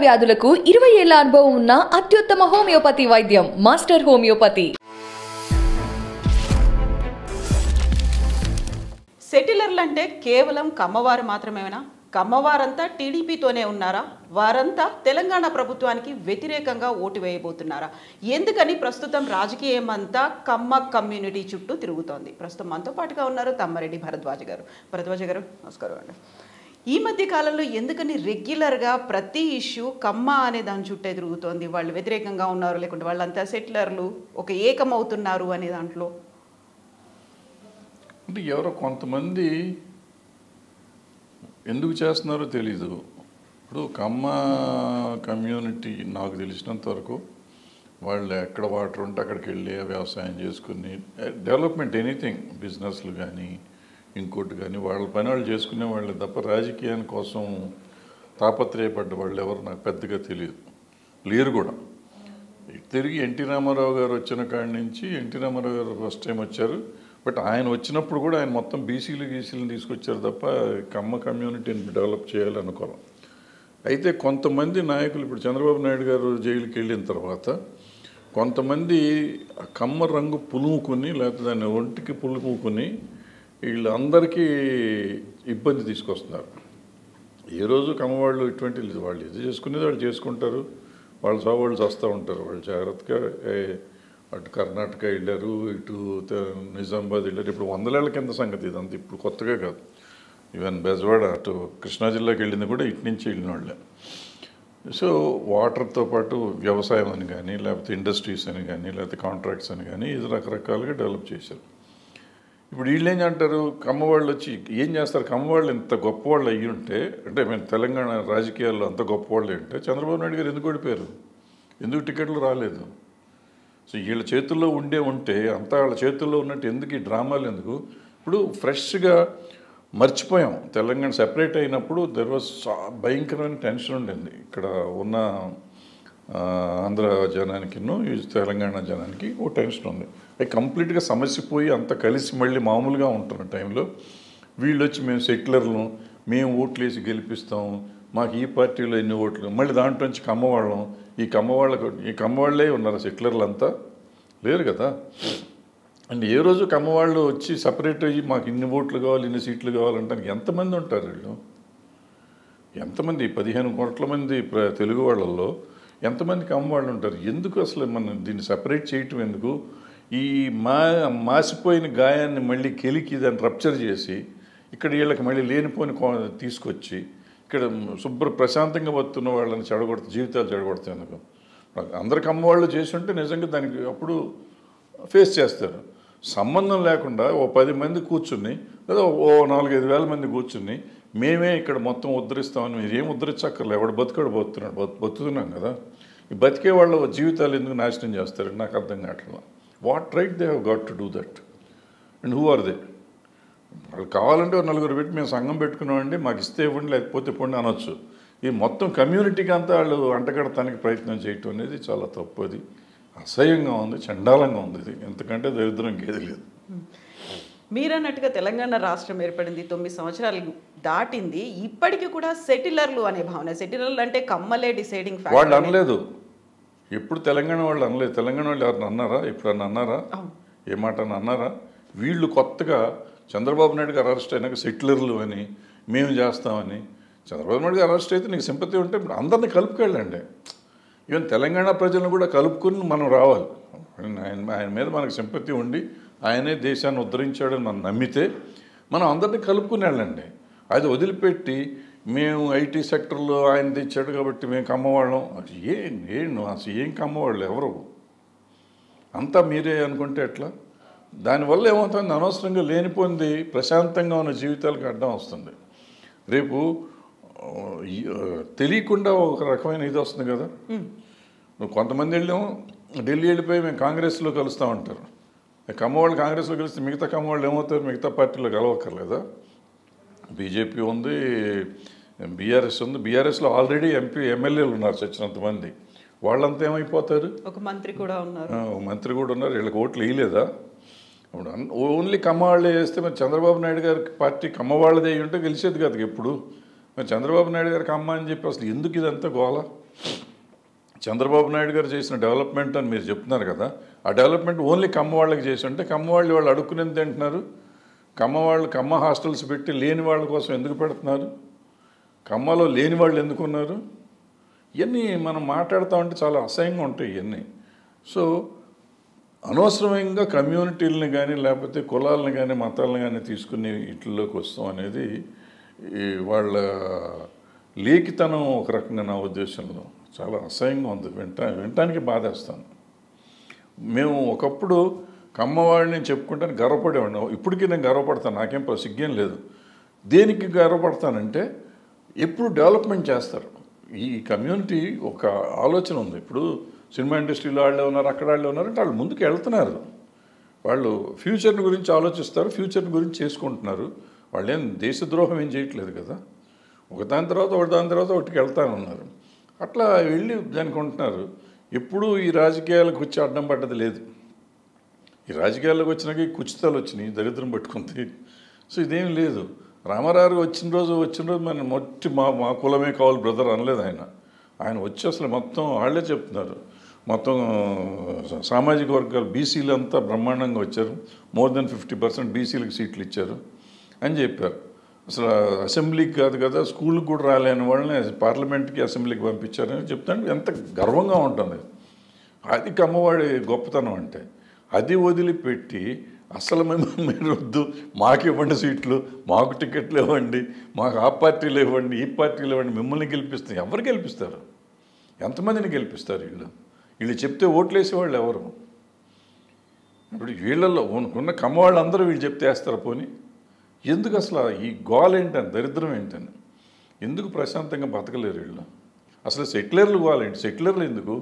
వ్యాధులకు ఇరవై ఏళ్ల అనుభవం ఉన్న అత్యుత్తమ హోమియోపతి వైద్యం మాస్టర్ హోమియోపతి సెటిలర్లు అంటే కేవలం కమ్మవారు మాత్రమేనా కమ్మవారంతా టీడీపీతోనే ఉన్నారా వారంతా తెలంగాణ ప్రభుత్వానికి వ్యతిరేకంగా ఓటు వేయబోతున్నారా ఎందుకని ప్రస్తుతం రాజకీయం అంతా కమ్మ కమ్యూనిటీ చుట్టూ తిరుగుతోంది ప్రస్తుతం మనతో పాటుగా ఉన్నారు తమ్మారెడ్డి భరద్వాజ గారు భరద్వాజ గారు నమస్కారం అండి ఈ మధ్య కాలంలో ఎందుకని రెగ్యులర్గా ప్రతి ఇష్యూ కమ్మ అనే దాని చుట్టే తిరుగుతోంది వాళ్ళు వ్యతిరేకంగా ఉన్నారు లేకుంటే వాళ్ళంతా సెటిలర్లు ఒక ఏకమవుతున్నారు అనే దాంట్లో అంటే ఎవరో కొంతమంది ఎందుకు చేస్తున్నారో తెలీదు ఇప్పుడు కమ్మ కమ్యూనిటీ నాకు తెలిసినంత వరకు వాళ్ళు ఎక్కడ వాటర్ ఉంటే అక్కడికి వెళ్ళి వ్యవసాయం చేసుకుని డెవలప్మెంట్ ఎనీథింగ్ బిజినెస్లు కానీ ఇంకోటి కానీ వాళ్ళ పని వాళ్ళు చేసుకునే వాళ్ళు తప్ప రాజకీయాని కోసం తాపత్రయపడ్డ వాళ్ళు ఎవరు నాకు పెద్దగా తెలియదు లేరు కూడా తిరిగి ఎన్టీ రామారావు గారు వచ్చిన కాడి నుంచి ఎన్టీ రామారావు గారు ఫస్ట్ టైం వచ్చారు బట్ ఆయన వచ్చినప్పుడు కూడా ఆయన మొత్తం బీసీలు గీసీలు తీసుకొచ్చారు తప్ప కమ్మ కమ్యూనిటీని డెవలప్ చేయాలనుకోవాలి అయితే కొంతమంది నాయకులు ఇప్పుడు చంద్రబాబు నాయుడు గారు జైలుకి వెళ్ళిన తర్వాత కొంతమంది ఆ కమ్మ రంగు పులుముకుని లేకపోతే దాన్ని ఒంటికి పులుముకుని వీళ్ళందరికీ ఇబ్బంది తీసుకొస్తున్నారు ఏ రోజు కమ్మవాళ్ళు ఇటువంటి లేదు. వాళ్ళు ఇది చేసుకునేది వాళ్ళు చేసుకుంటారు వాళ్ళ సాగు వాళ్ళు చేస్తూ ఉంటారు వాళ్ళు జాగ్రత్తగా ఏ, అటు కర్ణాటక వెళ్ళారు ఇటు త- నిజామాబాద్ వెళ్ళారు ఇప్పుడు వందలేళ్ల కింద సంగతి ఇదంతా ఇప్పుడు కొత్తగా కాదు ఈవెన్ బెజవాడ అటు కృష్ణా జిల్లాకి వెళ్ళింది కూడా ఇటు నుంచి వెళ్ళిన వాళ్ళే సో వాటర్తో పాటు వ్యవసాయం అని కానీ లేకపోతే ఇండస్ట్రీస్ అని కానీ లేకపోతే కాంట్రాక్ట్స్ అని కానీ ఇది రకరకాలుగా డెవలప్ చేశారు ఇప్పుడు వీళ్ళు ఏం అంటారు కమ్మవాళ్ళు వచ్చి ఏం చేస్తారు కమ్మవాళ్ళు ఇంత గొప్పవాళ్ళు అయ్యి ఉంటే అంటే మేము తెలంగాణ రాజకీయాల్లో అంత గొప్పవాళ్ళు అంటే చంద్రబాబు నాయుడు గారు ఎందుకు ఓడిపోయారు ఎందుకు టికెట్లు రాలేదు సో వీళ్ళ చేతుల్లో ఉండే ఉంటే అంతా వాళ్ళ చేతుల్లో ఉన్నట్టు ఎందుకు ఈ డ్రామాలు ఎందుకు ఇప్పుడు ఫ్రెష్గా మర్చిపోయాం తెలంగాణ సెపరేట్ అయినప్పుడు దెర్ వాజ్ భయంకరమైన టెన్షన్ ఉండింది ఇక్కడ ఉన్న ఆ, ఆంధ్ర జనానికి తెలంగాణ జనానికి ఓ టెన్షన్ ఉంది అది కంప్లీట్గా సమస్య పోయి అంత కలిసి మళ్ళీ మామూలుగా ఉంటున్న టైంలో వీళ్ళు వచ్చి మేము సెటిలర్లు మేము ఓట్లు వేసి గెలిపిస్తాం మాకు ఈ పార్టీలో ఎన్ని ఓట్లు మళ్ళీ దాంట్లో నుంచి కమ్మవాళ్ళం ఈ కమ్మవాళ్ళకు ఈ కమ్మవాళ్ళే ఉన్నారు సెటిలర్లు అంతా లేరు కదా అండ్ ఏ రోజు కమ్మవాళ్ళు వచ్చి సపరేట్ అయ్యి మాకు ఇన్ని ఓట్లు కావాలి ఇన్ని సీట్లు కావాలంటే ఎంతమంది ఉంటారు వీళ్ళు ఎంతమంది పదిహేను కోట్ల మంది ప్ర- తెలుగు వాళ్ళల్లో ఎంతమంది కమ్మవాళ్ళు ఉంటారు ఎందుకు అసలు మనం దీన్ని సపరేట్ చేయటం ఎందుకు ఈ మా మాసిపోయిన గాయాన్ని మళ్ళీ కెలికి దాన్ని రప్చర్ చేసి ఇక్కడ వీళ్ళకి మళ్ళీ లేనిపోని కో- తీసుకొచ్చి ఇక్కడ శుభ్ర ప్రశాంతంగా బతున్న వాళ్ళని చెడగొడుతు జీవితాలు చెడగొడతాయి ఎందుకు అందరు కమ్మవాళ్ళు చేసి ఉంటే నిజంగా దానికి అప్పుడు ఫేస్ చేస్తారు సంబంధం లేకుండా ఓ పది మంది కూర్చుని లేదా ఓ నాలుగైదు వేల మంది కూర్చుని మేమే ఇక్కడ మొత్తం ఉద్ధరిస్తామని మీరు ఏం ఉద్ధరించక్కర్లేదు ఎవడు బతుకాడు బతుకుతున్నాడు బతు బతుకుతున్నాం కదా ఈ బతికే వాళ్ళ జీవితాలు ఎందుకు నాశనం చేస్తారు నాకు అర్థం కావట్లేదు what right they have got to do that and who are they వాళ్ళు కావాలంటే ఒక నలుగురు పెట్టి మేము సంఘం పెట్టుకున్నామండి మాకు ఇస్తే ఇవ్వండి లేకపోతే ఇవ్వండి అనొచ్చు ఈ మొత్తం కమ్యూనిటీకి అంతా వాళ్ళు అంటగడటానికి ప్రయత్నం చేయటం అనేది చాలా తప్పు అది అసహ్యంగా ఉంది చండాలంగా ఉంది ఇది ఎంతకంటే దరిద్రం ఇంకేది లేదు మీరన్నట్టుగా తెలంగాణ రాష్ట్రం ఏర్పడింది తొమ్మిది సంవత్సరాలు దాటింది ఇప్పటికీ కూడా సెటిలర్లు అనే భావన సెటిలర్లు అంటే కమ్మలే డిసైడింగ్ వాళ్ళు అనలేదు ఎప్పుడు తెలంగాణ వాళ్ళు అనలేదు తెలంగాణ వాళ్ళు ఎవరిని అన్నారా ఎప్పుడన్నా అన్నారా ఏ మాట అని అన్నారా వీళ్ళు కొత్తగా చంద్రబాబు నాయుడు గారు అరెస్ట్ అయినాక సెటిలర్లు అని మేము చేస్తామని చంద్రబాబు నాయుడు గారు అరెస్ట్ అయితే నీకు సింపతి ఉంటే ఇప్పుడు అందరినీ కలుపుకెళ్ళండి ఈవెన్ తెలంగాణ ప్రజలను కూడా కలుపుకుని మనం రావాలి ఆయన ఆయన మీద మనకు సింపతి ఉండి ఆయనే దేశాన్ని ఉద్ధరించాడని మనం నమ్మితే మనం అందరినీ కలుపుకుని వెళ్ళండి అది వదిలిపెట్టి మేము ఐటీ సెక్టర్లో ఆయన తెచ్చాడు కాబట్టి మేము కమ్మవాళ్ళం అది ఏం ఏం అసలు ఏం కమ్మవాళ్ళు ఎవరు అంతా మీరే అనుకుంటే ఎట్లా దానివల్ల ఏమవుతుంది అనవసరంగా లేనిపోయింది ప్రశాంతంగా ఉన్న జీవితాలకు అడ్డం వస్తుంది రేపు ఆ, ఈ- ఆ, తెలియకుండా ఒక రకమైన ఇది వస్తుంది కదా నువ్వు కొంతమంది వెళ్ళాము ఢిల్లీ వెళ్ళిపోయి మేము కాంగ్రెస్లో కలుస్తూ ఉంటారు కమ్మవాళ్ళు కాంగ్రెస్లో కలిస్తే మిగతా కమ్మవాళ్ళు ఏమవుతారు మిగతా పార్టీలో కలవక్కర్లేదా బీజేపీ ఉంది బీఆర్ఎస్ ఉంది బీఆర్ఎస్లో ఆల్రెడీ ఎంపీ ఎమ్మెల్యేలు ఉన్నారు చచ్చినంత మంది వాళ్ళంతా ఏమైపోతారు ఒక మంత్రి కూడా ఉన్నారు ఆ, ఓ మంత్రి కూడా ఉన్నారు వీళ్ళకి ఓట్లు వేయలేదా ఇప్పుడు అన్- ఓన్లీ కమ్మవాళ్ళే వేస్తే మరి చంద్రబాబు నాయుడు గారికి పార్టీ కమ్మవాళ్ళదే అయి ఉంటే గెలిచేది కదా ఎప్పుడు మరి చంద్రబాబు నాయుడు గారికి అమ్మ అని చెప్పి అసలు ఎందుకు ఇదంతా గోల చంద్రబాబు నాయుడు గారు చేసిన డెవలప్మెంట్ అని మీరు చెప్తున్నారు కదా ఆ డెవలప్మెంట్ ఓన్లీ కమ్మ వాళ్ళకి చేసి ఉంటే కమ్మ వాళ్ళు వాళ్ళు అడుక్కునేది తింటున్నారు కమ్మ వాళ్ళు కమ్మ హాస్టల్స్ పెట్టి లేని వాళ్ళ కోసం ఎందుకు పెడుతున్నారు కమ్మలో లేని వాళ్ళు ఎందుకు ఉన్నారు ఇవన్నీ మనం మాట్లాడుతూ ఉంటే చాలా అసహ్యంగా ఉంటాయి ఇవన్నీ సో అనవసరంగా కమ్యూనిటీలని కానీ లేకపోతే కులాలను కానీ మతాలను కానీ తీసుకుని ఇట్లలోకి వస్తాం అనేది ఈ వాళ్ళ లేఖితనం ఒక రకంగా నా ఉద్దేశంలో చాలా అసహ్యంగా ఉంది వింటా వినటానికి బాధేస్తాను మేము ఒకప్పుడు కమ్మవాడిని చెప్పుకుంటాను గర్వపడేవాడిని ఇప్పటికీ నేను గర్వపడతాను నాకేం ప- సిగ్గేం లేదు దేనికి గర్వపడతానంటే ఎప్పుడు డెవలప్మెంట్ చేస్తారు ఈ కమ్యూనిటీ ఒక ఆలోచన ఉంది ఇప్పుడు సినిమా ఇండస్ట్రీలో వాళ్ళే ఉన్నారు అక్కడ వాళ్ళే ఉన్నారు అంటే వాళ్ళు ముందుకు వెళ్తున్నారు వాళ్ళు ఫ్యూచర్ని గురించి ఆలోచిస్తారు ఫ్యూచర్ని గురించి చేసుకుంటున్నారు వాళ్ళు ఏం దేశద్రోహం ఏం చేయట్లేదు కదా ఒక దాని తర్వాత ఒక దాని తర్వాత ఒకటికి వెళ్తానన్నారు అట్లా వెళ్ళి దానికి ఉంటున్నారు ఎప్పుడూ ఈ రాజకీయాలకు వచ్చి అడ్డం పడ్డది లేదు ఈ రాజకీయాల్లోకి వచ్చినాక ఈ కుచితాలు వచ్చినాయి దరిద్రం పట్టుకుంది సో ఇదేం లేదు రామారావు వచ్చిన రోజు వచ్చిన రోజు మన మొట్టి మా మా కులమే కావాలి బ్రదర్ అనలేదు ఆయన ఆయన వచ్చి అసలు మొత్తం వాళ్ళే చెప్తున్నారు మొత్తం సా- సామాజిక వర్గాలు బీసీలు అంతా బ్రహ్మాండంగా వచ్చారు మోర్ దెన్ ఫిఫ్టీ పర్సెంట్ బీసీలకు సీట్లు ఇచ్చారు అని చెప్పారు అసలు అసెంబ్లీకి కాదు కదా స్కూల్కి కూడా రాలేని వాళ్ళని పార్లమెంట్కి అసెంబ్లీకి పంపించారని చెప్తాను ఎంత గర్వంగా ఉంటుంది అది కమ్మవాడి గొప్పతనం అంటే అది వదిలిపెట్టి అసలు మేము మీరు వద్దు మాకు ఇవ్వండి సీట్లు మాకు టికెట్లు ఇవ్వండి మాకు ఆ పార్టీలు ఇవ్వండి ఈ పార్టీలు ఇవ్వండి మిమ్మల్ని గెలిపిస్తాం ఎవరు గెలిపిస్తారు ఎంతమందిని గెలిపిస్తారు వీళ్ళు వీళ్ళు చెప్తే ఓట్లు వేసేవాళ్ళు ఎవరు ఇప్పుడు వీళ్ళల్లో ఉన్న కమ్మవాళ్ళు అందరూ వీళ్ళు చెప్తే వేస్తారు పోని ఎందుకు అసలు ఈ గోల్ ఏంటని దరిద్రం ఏంటని ఎందుకు ప్రశాంతంగా బతకలేరు వీళ్ళు అసలు సెటిలర్లు గోలేంటి సెటిలర్లు ఎందుకు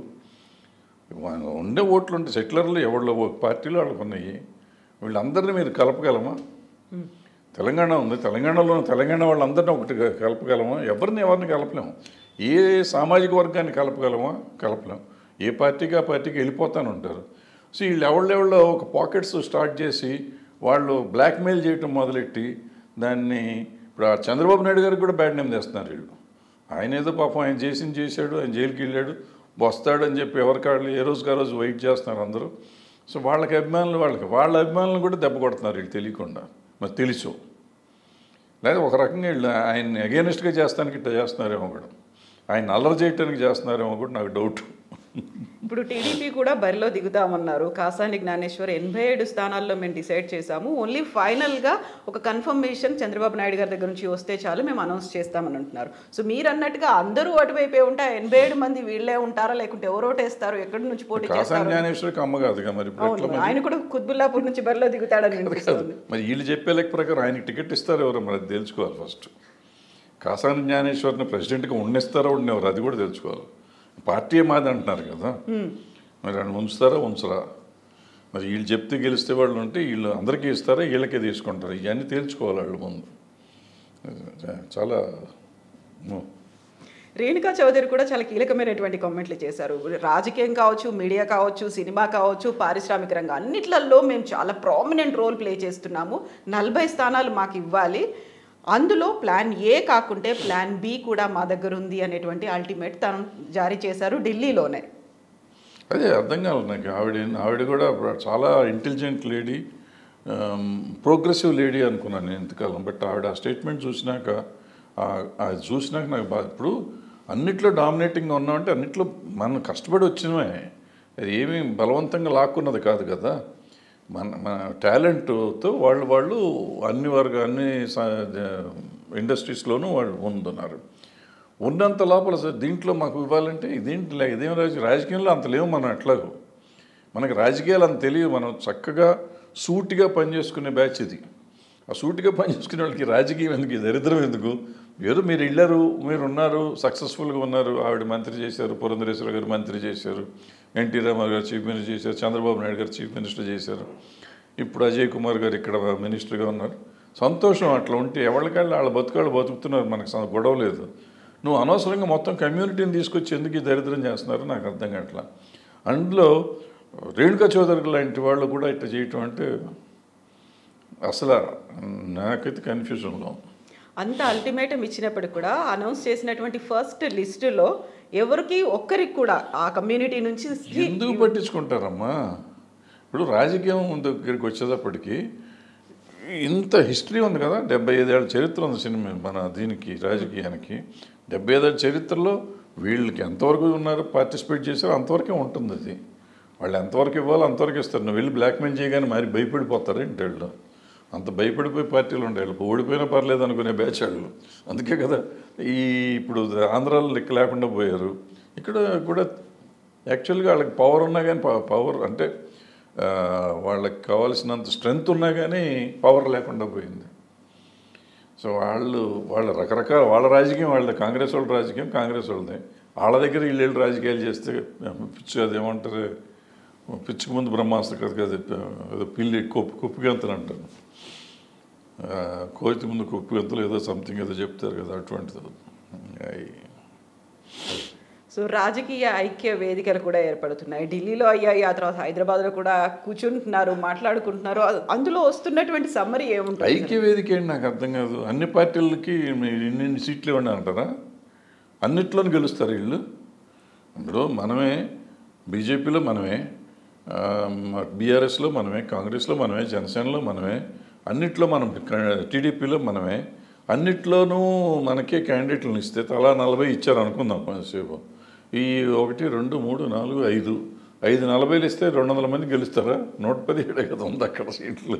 ఉండే ఓట్లు ఉంటే సెటిలర్లు ఎవరిలో ఒక పార్టీలో వాళ్ళకు ఉన్నాయి వీళ్ళందరినీ మీరు కలపగలమా తెలంగాణ ఉంది తెలంగాణలో ఉన్న తెలంగాణ వాళ్ళందరినీ ఒకటి కలపగలమా ఎవరిని ఎవరిని కలపలేము ఏ సామాజిక వర్గాన్ని కలపగలమా కలపలేం ఏ పార్టీకి ఆ పార్టీకి వెళ్ళిపోతాను ఉంటారు సో వీళ్ళు ఎవళ్ళెవళ్ళో ఒక పాకెట్స్ స్టార్ట్ చేసి వాళ్ళు బ్లాక్మెయిల్ చేయటం మొదలెట్టి దాన్ని ఇప్పుడు ఆ చంద్రబాబు నాయుడు గారికి కూడా బ్యాడ్ నేమ్ తెస్తున్నారు వీళ్ళు ఆయన ఏదో పాపం ఆయన చేసింది చేశాడు ఆయన జైలుకి వెళ్ళాడు వస్తాడని చెప్పి ఎవరికాళ్ళు ఏ రోజుకి ఆ రోజు వెయిట్ చేస్తున్నారు అందరూ సో వాళ్ళకి అభిమానులు వాళ్ళకి వాళ్ళ అభిమానులను కూడా దెబ్బ కొడుతున్నారు వీళ్ళు తెలియకుండా మరి తెలుసు లేదా ఒక రకంగా వీళ్ళు ఆయన్ని అగేనిస్ట్గా చేస్తానికి ఇట్లా చేస్తున్నారేమో కూడా ఆయన అల్లరి చేయటానికి చేస్తున్నారేమో కూడా నాకు డౌట్ ఇప్పుడు టీడీపీ కూడా బరిలో దిగుతామన్నారు కాసాని జ్ఞానేశ్వర్ ఎనభై ఏడు స్థానాల్లో మేము డిసైడ్ చేశాము ఓన్లీ ఫైనల్గా ఒక కన్ఫర్మేషన్ చంద్రబాబు నాయుడు గారి దగ్గర నుంచి వస్తే చాలు మేము అనౌన్స్ చేస్తామని అంటున్నారు సో మీరు అన్నట్టుగా అందరూ అటువైపే ఉంటే ఆ ఎనభై ఏడు మంది వీళ్ళే ఉంటారా లేకుంటే ఎవరోటేస్తారు ఎక్కడి నుంచి పోటీ కాసాని చేస్తారు జ్ఞానేశ్వరికి అమ్మ కాదుగా మరి ఇప్పుడు ఎట్లా అవును మరి? ఆయన కూడా కుత్బుల్లాపూర్ నుంచి బరిలో దిగుతాడని కాదు వినిపిస్తుంది మరి వీళ్ళు చెప్పే లెక్క ప్రకారం ఆయనకి టికెట్ ఇస్తారో ఎవరో మరి అది తెలుసుకోవాలి ఫస్ట్ కాసాని జ్ఞానేశ్వర్ని ప్రెసిడెంట్గా ఉండేస్తారో ఉండేవారు అది కూడా తెలుసుకోవాలి పార్టీ మాది అంటున్నారు కదా మరి ఆయన ఉంచుతారా ఉంచరా మరి వీళ్ళు చెప్తే గెలిస్తే వాళ్ళు ఉంటే వీళ్ళు అందరికీ ఇస్తారా వీళ్ళకే తీసుకుంటారు ఇవన్నీ తేల్చుకోవాలి వాళ్ళు ముందు చాలా ము- రేణుకా చౌదరి కూడా చాలా కీలకమైనటువంటి కామెంట్లు చేశారు రాజకీయం కావచ్చు మీడియా కావచ్చు సినిమా కావచ్చు పారిశ్రామిక రంగం అన్నిట్లలో మేము చాలా ప్రామినెంట్ రోల్ ప్లే చేస్తున్నాము నలభై స్థానాలు మాకు ఇవ్వాలి అందులో ప్లాన్ ఏ కాకుంటే ప్లాన్ బి కూడా మా దగ్గర ఉంది అనేటువంటి అల్టిమేట్ తను జారీ చేశారు ఢిల్లీలోనే అదే అర్థం కాలేదు నాకు ఆవిడ ఆవిడ కూడా చాలా ఇంటెలిజెంట్ లేడీ ప్రోగ్రెసివ్ లేడీ అనుకున్నాను నేను ఇంతకాలం బట్ ఆవిడ ఆ స్టేట్మెంట్ చూసినాక ఆ- అది చూసినాక నాకు బాధ ఇప్పుడు అన్నిట్లో డామినేటింగ్గా ఉన్నామంటే అన్నిట్లో మనం కష్టపడి వచ్చినవే అది ఏమీ బలవంతంగా లాక్కున్నది కాదు కదా మన మన టాలెంట్తో వాళ్ళు వాళ్ళు అన్ని వర్గ అన్ని ఇండస్ట్రీస్లోనూ వాళ్ళు ఉంటున్నారు ఉన్నంత లోపల సార్ దీంట్లో మాకు ఇవ్వాలంటే ఇదేంటి ఇదేం రాజ రాజకీయంలో అంత లేవు మనం ఎట్లాగో మనకి రాజకీయాలు అంత తెలియదు మనం చక్కగా సూటిగా పనిచేసుకునే బ్యాచ్ ఇది ఆ సూటిగా పనిచేసుకునే వాళ్ళకి రాజకీయం ఎందుకు ఈ దరిద్రం ఎందుకు ఏదో మీరు వెళ్ళారు మీరు ఉన్నారు సక్సెస్ఫుల్గా ఉన్నారు ఆవిడ మంత్రి చేశారు పురంధరేశ్వర గారు మంత్రి చేశారు ఎన్టీ రామారావు గారు చీఫ్ మినిస్టర్ చేశారు చంద్రబాబు నాయుడు గారు చీఫ్ మినిస్టర్ చేశారు ఇప్పుడు అజయ్ కుమార్ గారు ఇక్కడ మినిస్టర్గా ఉన్నారు సంతోషం అట్లా ఉంటే ఎవరికాళ్ళు వాళ్ళ బతుకాళ్ళు బతుకుతున్నారు మనకు స- గొడవ లేదు నువ్వు అనవసరంగా మొత్తం కమ్యూనిటీని తీసుకొచ్చి ఎందుకు ఈ దరిద్రం చేస్తున్నారు నాకు అర్థం కావట్లా అందులో రేణుకా చౌదరి లాంటి వాళ్ళు కూడా ఇట్లా చేయటం అంటే అసలు నాకైతే కన్ఫ్యూజన్లో ఉంది. అంత అల్టిమేటం ఇచ్చినప్పటికి కూడా అనౌన్స్ చేసినటువంటి ఫస్ట్ లిస్టులో ఎవరికి ఒక్కరికి కూడా ఆ కమ్యూనిటీ నుంచి ఎందుకు పట్టించుకుంటారమ్మా ఇప్పుడు రాజకీయం దగ్గరికి వచ్చేటప్పటికి ఇంత హిస్టరీ ఉంది కదా డెబ్బై ఐదేళ్ళ చరిత్ర ఉంది సినిమా మన దీనికి రాజకీయానికి డెబ్బై ఐదేళ్ళ చరిత్రలో వీళ్ళకి ఎంతవరకు ఉన్నారు పార్టిసిపేట్ చేశారో అంతవరకే ఉంటుంది అది వాళ్ళు ఎంతవరకు ఇవ్వాలో అంతవరకు ఇస్తారు నువ్వు వెళ్ళి బ్లాక్మెయిల్ చేయగానే మరి భయపడిపోతారు ఏంటి వాళ్ళు అంత భయపడిపోయి పార్టీలు ఉండే వాళ్ళు ఓడిపోయినా పర్లేదు అనుకునే బ్యాచ్ వాళ్ళు అందుకే కదా ఈ ఇప్పుడు ఆంధ్రాలో లెక్క లేకుండా పోయారు ఇక్కడ కూడా యాక్చువల్గా వాళ్ళకి పవర్ ఉన్నా కానీ పవర్ అంటే ఆ, వాళ్ళకి కావాల్సినంత స్ట్రెంగ్త్ ఉన్నా కానీ పవర్ లేకుండా పోయింది సో వాళ్ళు వాళ్ళ రకరకాల వాళ్ళ రాజకీయం వాళ్ళ కాంగ్రెస్ వాళ్ళ రాజకీయం కాంగ్రెస్ వాళ్ళదే వాళ్ళ దగ్గర వీళ్ళు వెళ్ళి రాజకీయాలు చేస్తే పిచ్చి అది ఏమంటారు పిచ్చికి ముందు బ్రహ్మాస్త్ర కదా కదా ఏదో పిల్లి కొప్పు కుప్పిగంతులు అంటారు ఆ, కోతి ముందు కుప్పిగంతులు ఏదో సంథింగ్ ఏదో చెప్తారు కదా అటువంటిది అయ్. సో రాజకీయ ఐక్య వేదికలు కూడా ఏర్పడుతున్నాయి ఢిల్లీలో అయ్యాయి ఆ తర్వాత హైదరాబాద్లో కూడా కూర్చుంటున్నారు మాట్లాడుకుంటున్నారు అ- అందులో వస్తున్నటువంటి సమ్మరీ ఏముంటుంది ఐక్య వేదిక ఏంటి నాకు అర్థం కాదు అన్ని పార్టీలకి మీరు ఇన్ని ఇన్ని సీట్లు ఇవ్వండి అంటారా అన్నిట్లోనూ గెలుస్తారు వీళ్ళు ఇప్పుడు మనమే బీజేపీలో మనమే బీఆర్ఎస్లో మనమే కాంగ్రెస్లో మనమే జనసేనలో మనమే అన్నిట్లో మనం టీడీపీలో మనమే అన్నిట్లోనూ మనకే క్యాండిడేట్లను ఇస్తే తలా నలభై ఇచ్చారు అనుకుందాం కొంతసేపు ఈ ఒకటి రెండు మూడు నాలుగు ఐదు ఐదు నలభైలు ఇస్తే రెండు వందల మంది గెలుస్తారా నూట పదిహేడే కదా ఉంది అక్కడ సీట్లు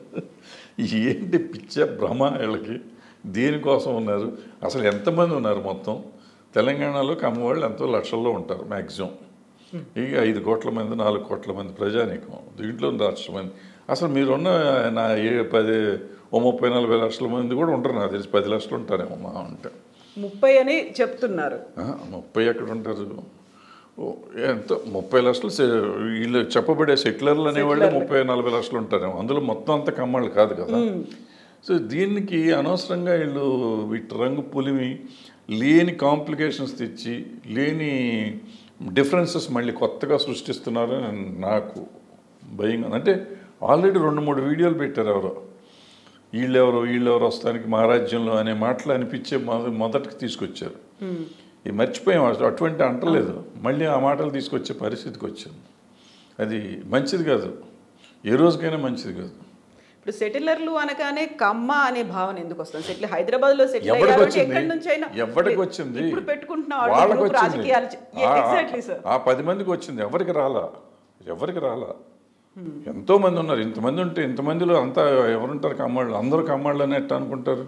ఏంటి పిచ్చ భ్రమ వీళ్ళకి దేనికోసం ఉన్నారు అసలు ఎంతమంది ఉన్నారు మొత్తం తెలంగాణలో కమ్మవాళ్ళు ఎంతో లక్షల్లో ఉంటారు మ్యాక్సిమం ఇక ఐదు కోట్ల మంది నాలుగు కోట్ల మంది ప్రజానీకం దీంట్లో లక్షల మంది అసలు మీరున్న నా ఏ పది ఓ ముప్పై నలభై లక్షల మంది కూడా ఉంటారు నాకు తెలిసి పది లక్షలు ఉంటారేమో మా అంటే ముప్పై అని చెప్తున్నారు ఆ, ముప్పై ఎక్కడ ఉంటారు ఓ, ఎంతో ముప్పై లక్షలు సె- వీళ్ళు చెప్పబడే సెటిలర్లు అనేవాళ్ళు ముప్పై నలభై లక్షలు ఉంటారేమో అందులో మొత్తం అంతా కమ్మాళ్ళు కాదు కదా సో దీనికి అనవసరంగా వీళ్ళు వీటి రంగు పులిమి లేని కాంప్లికేషన్స్ తెచ్చి లేని డిఫరెన్సెస్ మళ్ళీ కొత్తగా సృష్టిస్తున్నారని నాకు భయంగా ఉంది. అంటే ఆల్రెడీ రెండు మూడు వీడియోలు పెట్టారు ఎవరో వీళ్ళెవరో వీళ్ళెవరో వస్తానికి మా రాజ్యంలో అనే మాటలు అనిపించే మొద- మొదటికి తీసుకొచ్చారు ఇది మర్చిపోయాం అసలు అటువంటి అంటలేదు మళ్ళీ ఆ మాటలు తీసుకొచ్చే పరిస్థితికి వచ్చింది అది మంచిది కాదు ఏ రోజుకైనా మంచిది కాదు ఇప్పుడు సెటిలర్లు అనగానే కమ్మ అనే భావన ఎందుకు వస్తుంది సెటిల్ హైదరాబాద్ లో సెటిల్ ఎవరికి అయ్యారు అంటే వచ్చింది ఎక్కడి నుంచి అయినా ఎవరికి వచ్చింది ఇప్పుడు పెట్టుకుంటున్న వాళ్ళకి గ్రూప్ వచ్చింది రాజకీయాలు ఆ- ఎగ్జాక్ట్లీ సార్ ఆ పది మందికి వచ్చింది ఎవరికి రాలా ఎవరికి రాలా ఎంతో మంది ఉన్నారు ఇంతమంది ఉంటే ఇంతమందిలో అంతా ఎవరుంటారు కమ్మాళ్ళు అందరూ కమ్మాళ్ళు అని ఎట్లా అనుకుంటారు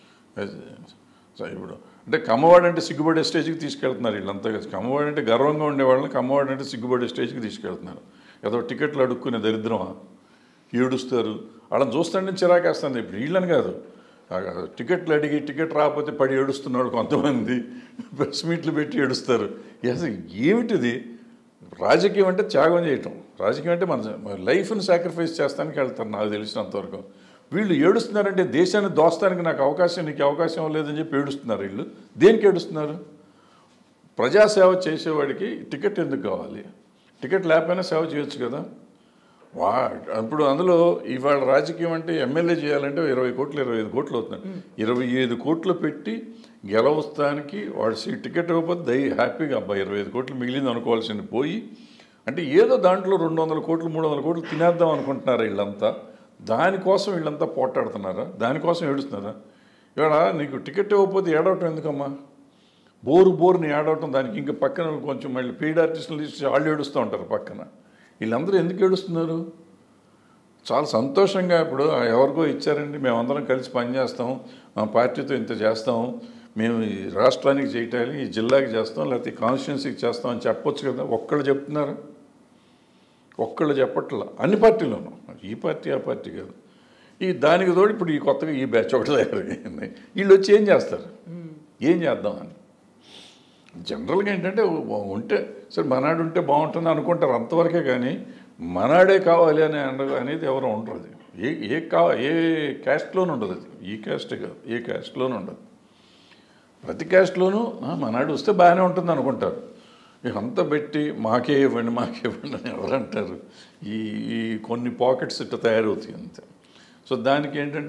సో ఇప్పుడు అంటే కమ్మవాడు అంటే సిగ్గుపడే స్టేజ్కి తీసుకెళ్తున్నారు వీళ్ళంతా కలిసి కమ్మవాడు అంటే గర్వంగా ఉండే వాళ్ళని కమ్మవాడు అంటే సిగ్గుపడే స్టేజ్కి తీసుకెళ్తున్నారు ఏదో టికెట్లు అడుక్కునే దరిద్రమా ఏడుస్తారు వాళ్ళని చూస్తుంటే చిరాకేస్తుంది ఇప్పుడు వీళ్ళని కాదు ఆ టికెట్లు అడిగి టికెట్ రాకపోతే పడి ఏడుస్తున్నాడు కొంతమంది ప్రెస్ మీట్లు పెట్టి ఏడుస్తారు అసలు ఏమిటిది రాజకీయం అంటే త్యాగం చేయటం రాజకీయం అంటే మన లైఫ్ని సాక్రిఫైస్ చేస్తానికి వెళ్తారు నాకు తెలిసినంతవరకు వీళ్ళు ఏడుస్తున్నారంటే దేశాన్ని దోస్తానికి నాకు అవకాశం నీకు అవకాశం లేదని చెప్పి ఏడుస్తున్నారు వీళ్ళు దేనికి ఏడుస్తున్నారు ప్రజాసేవ చేసేవాడికి టికెట్ ఎందుకు కావాలి టికెట్ లేకపోయినా సేవ చేయొచ్చు కదా వా ఇప్పుడు అందులో ఇవాళ రాజకీయం అంటే ఎమ్మెల్యే చేయాలంటే ఇరవై కోట్లు ఇరవై ఐదు కోట్లు అవుతున్నాయి ఇరవై ఐదు కోట్లు పెట్టి గెలవస్తానికి వాడు సీ టికెట్ ఇవ్వకపోతే దై హ్యాపీగా అబ్బాయి ఇరవై ఐదు కోట్లు మిగిలింది అనుకోవాల్సింది పోయి అంటే ఏదో దాంట్లో రెండు వందల కోట్లు మూడు వందల కోట్లు తినేద్దాం అనుకుంటున్నారా వీళ్ళంతా దానికోసం వీళ్ళంతా పోట్లాడుతున్నారా దానికోసం ఏడుస్తున్నారా ఇవాళ నీకు టికెట్ ఇవ్వకపోతే ఏడవటం ఎందుకమ్మా బోరు బోరుని ఏడవటం దానికి ఇంకా పక్కన కొంచెం మళ్ళీ పెయిడ్ ఆర్టిస్టులు తీసి వాళ్ళు ఏడుస్తూ ఉంటారు పక్కన వీళ్ళందరూ ఎందుకు ఏడుస్తున్నారు చాలా సంతోషంగా ఇప్పుడు ఎవరికో ఇచ్చారండి మేమందరం కలిసి పనిచేస్తాం మా పార్టీతో ఇంత చేస్తాం మేము ఈ రాష్ట్రానికి చేయటాలి ఈ జిల్లాకి చేస్తాం లేకపోతే ఈ కాన్స్టిట్యున్సీకి చేస్తాం అని చెప్పొచ్చు కదా ఒక్కళ్ళు చెప్తున్నారు ఒక్కళ్ళు చెప్పట్లా అన్ని పార్టీలోనూ ఈ పార్టీ ఆ పార్టీ కాదు ఈ దానికి తోడు ఇప్పుడు ఈ కొత్తగా ఈ బ్యాచ్ ఒకటి తయారైంది వీళ్ళు వచ్చి ఏం చేస్తారు ఏం చేద్దాం అని జనరల్గా ఏంటంటే ఉ- ఉంటే సరే మనాడు ఉంటే బాగుంటుంది అనుకుంటారు అంతవరకే కానీ మనాడే కావాలి అని అన- అనేది ఎవరు ఉండరు అది ఏ ఏ కా ఏ క్యాస్ట్లోనూ ఉండదు అది ఈ క్యాస్టే కాదు ఏ క్యాస్ట్లోనూ ఉండదు ప్రతి క్యాస్ట్లోనూ "ఆ, మనాడు వస్తే బాగానే ఉంటుంది అనుకుంటారు ఇక అంతా పెట్టి మాకే ఇవ్వండి మాకే ఇవ్వండి అని ఎవరు అంటారు ఈ ఈ కొన్ని పాకెట్స్ ఇట్లా తయారవుతాయి అంతే సో దానికి ఏంటంటే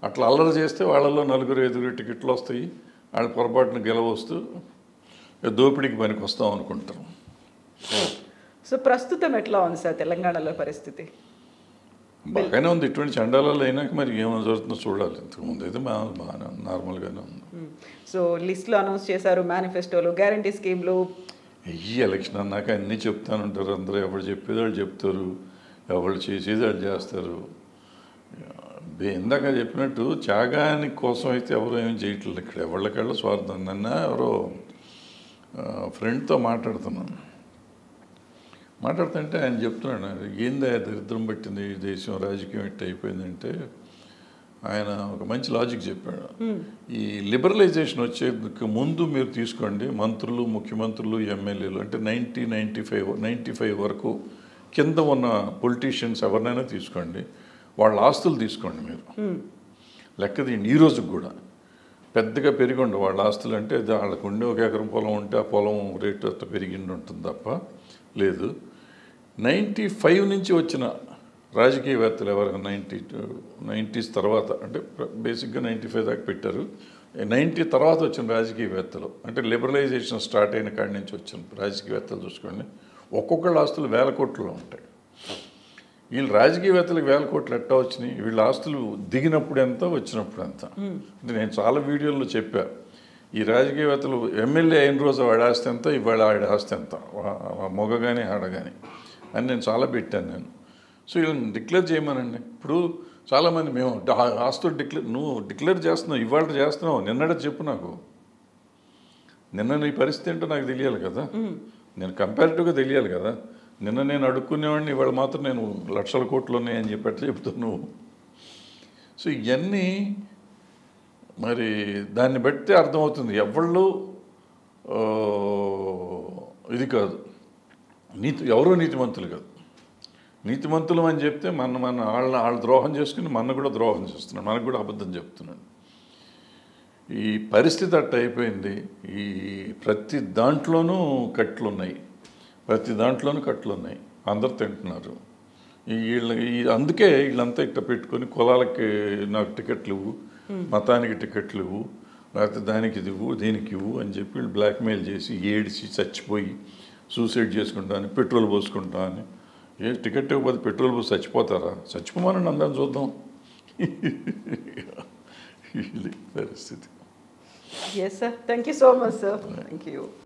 అట్లా అల్లరి చేస్తే వాళ్ళలో నలుగురు ఐదుగురు టికెట్లు వస్తాయి వాళ్ళు పొరపాటున గెలవస్తూ దోపిడీకి పనికి వస్తాం అనుకుంటారు సో ప్రస్తుతం ఎట్లా ఉంది సార్ తెలంగాణలో పరిస్థితి బాగానే ఉంది ఇటువంటి చండాలాలు అయినాక మరి ఏమో జరుగుతుందో చూడాలి ఇంతకుముందు అయితే బా బాగానే ఉంది నార్మల్గానే ఉంది సో లిస్ట్లో అనౌన్స్ చేశారు మేనిఫెస్టోలు గ్యారంటీ స్కీమ్లు ఈ ఎలక్షన్ అన్నాక అన్నీ చెప్తానుంటారు అందరూ ఎవరు చెప్పేది వాళ్ళు చెప్తారు ఎవరు చేసేది వాళ్ళు చేస్తారు బే- ఇందాక చెప్పినట్టు త్యాగాని కోసం అయితే ఎవరు ఏం చేయట్లేదు ఇక్కడ ఎవరికల్లా స్వార్థం నిన్న ఎవరో ఫ్రెండ్తో మాట్లాడుతున్నాను మాట్లాడుతుంటే ఆయన చెప్తున్నాడు ఏంది ఆ దరిద్రం పట్టింది ఈ దేశం రాజకీయం ఎట్ట అయిపోయిందంటే ఆయన ఒక మంచి లాజిక్ చెప్పాడు ఈ లిబరలైజేషన్ వచ్చేందుకు ముందు మీరు తీసుకోండి మంత్రులు ముఖ్యమంత్రులు ఎమ్మెల్యేలు అంటే ninety ninety five ninety five వరకు కింద ఉన్న పొలిటీషియన్స్ ఎవరినైనా తీసుకోండి వాళ్ళ ఆస్తులు తీసుకోండి మీరు లెక్క తీయండి ఈ రోజుకి కూడా పెద్దగా పెరిగి ఉండవు వాళ్ళ ఆస్తులు అంటే అది వాళ్ళకు ఉండే ఒక ఎకరం పొలం ఉంటే ఆ పొలం రేటు అంత పెరిగిండి ఉంటుంది తప్ప లేదు నైంటీ ఫైవ్ నుంచి వచ్చిన రాజకీయవేత్తలు ఎవరు నైంటీ నైంటీస్ తర్వాత అంటే బేసిక్గా నైంటీ ఫైవ్ దాకా పెట్టారు నైంటీ తర్వాత వచ్చిన రాజకీయవేత్తలు అంటే లిబరలైజేషన్ స్టార్ట్ అయిన కాడి నుంచి వచ్చిన రాజకీయవేత్తలు చూసుకోండి ఒక్కొక్కళ్ళ ఆస్తులు వేల కోట్లలో ఉంటాయి వీళ్ళు రాజకీయవేత్తలకు వేల కోట్లు ఎట్టా వచ్చినాయి వీళ్ళ ఆస్తులు దిగినప్పుడు ఎంత వచ్చినప్పుడు ఎంత అంటే నేను చాలా వీడియోల్లో చెప్పా ఈ రాజకీయవేత్తలు ఎమ్మెల్యే అయిన రోజు వాడి ఆస్తి ఎంత ఇవాళ ఆడి ఆస్తి ఎంత వా- వా- మొగ కానీ ఆడ కానీ అని నేను చాలా పెట్టాను నేను సో వీళ్ళని డిక్లేర్ చేయమనండి ఇప్పుడు చాలామంది మేము ఆ- ఆస్తులు డిక్లేర్ నువ్వు డిక్లేర్ చేస్తున్నావు ఇవాళ చేస్తున్నావు నిన్నడే చెప్పు నాకు నిన్న నీ పరిస్థితి ఏంటో నాకు తెలియాలి కదా నేను కంపారిటివ్గా తెలియాలి కదా నిన్న నేను అడుక్కునేవాడిని ఇవాళ మాత్రం నేను లక్షల కోట్లు ఉన్నాయని చెప్పేట చెప్తున్నావు సో ఇవన్నీ మరి దాన్ని బట్టి అర్థమవుతుంది ఎవళ్ళు ఆ, ఇది కాదు నీతి ఎవరో నీతిమంతులు కాదు నీతిమంతులు అని చెప్తే మన మన వాళ్ళ వాళ్ళ ద్రోహం చేసుకుని మన కూడా ద్రోహం చేస్తున్నాడు మనకు కూడా అబద్ధం చెప్తున్నాడు ఈ పరిస్థితి అట్ట అయిపోయింది ఈ ప్రతి దాంట్లోనూ కట్లు ఉన్నాయి ప్రతి దాంట్లోనూ కట్లు ఉన్నాయి అందరు తింటున్నారు ఈ వీళ్ళ ఈ అందుకే వీళ్ళంతా ఇట్ట పెట్టుకొని కులాలకి నాకు టికెట్లు ఇవ్వు మతానికి టికెట్లు ఇవ్వు లేకపోతే దానికి ఇది ఇవ్వు దీనికి ఇవ్వు అని చెప్పి వీళ్ళు బ్లాక్మెయిల్ చేసి ఏడిచి చచ్చిపోయి సూసైడ్ చేసుకుంటా అని పెట్రోల్ పోసుకుంటా అని ఏ టికెట్ ఇవ్వకపోతే పెట్రోల్ పోసి చచ్చిపోతారా చచ్చిపోమని అందరం చూద్దాం ఇది పరిస్థితి yes sir thank you so much sir thank you